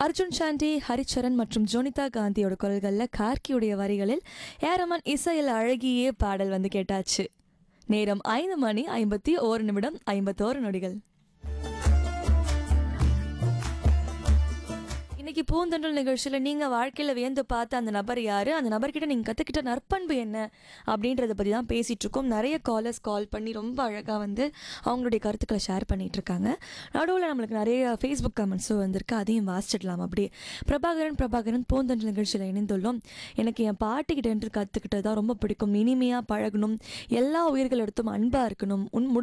அர்ஜுன் சாண்டி ஹரிச்சரன் மற்றும் ஜோனிதா காந்தியோட குரல்களில் கார்கியுடைய வரிகளில் ஏரமன் இசையில் அழகியே பாடல் வந்து கேட்டாச்சு நேரம் ஐந்து மணி ஐம்பத்தி ஓரு நிமிடம் ஐம்பத்தோரு நொடிகள் இன்னைக்கு பூந்தொண்டல் நிகழ்ச்சியில் நீங்கள் வாழ்க்கையில் வியந்து பார்த்த அந்த நபர் யார் அந்த நபர்கிட்ட நீங்கள் கற்றுக்கிட்ட நற்பண்பு என்ன அப்படின்றத பற்றி தான் பேசிகிட்டு இருக்கோம் நிறைய காலர்ஸ் கால் பண்ணி ரொம்ப அழகாக வந்து அவங்களுடைய கருத்துக்களை ஷேர் பண்ணிட்டு இருக்காங்க நடுவில் நம்மளுக்கு நிறைய ஃபேஸ்புக் கமெண்ட்ஸும் வந்திருக்கு அதையும் வாசிச்சிடலாம் அப்படியே பிரபாகரன் பிரபாகரன் பூந்தொண்டல் நிகழ்ச்சியில் இணைந்துள்ளோம் எனக்கு என் பாட்டிக்கிட்ட என்று கற்றுக்கிட்டது தான் ரொம்ப பிடிக்கும் இனிமையாக பழகணும் எல்லா உயிர்களிடத்தும் அன்பாக இருக்கணும் உன் முழு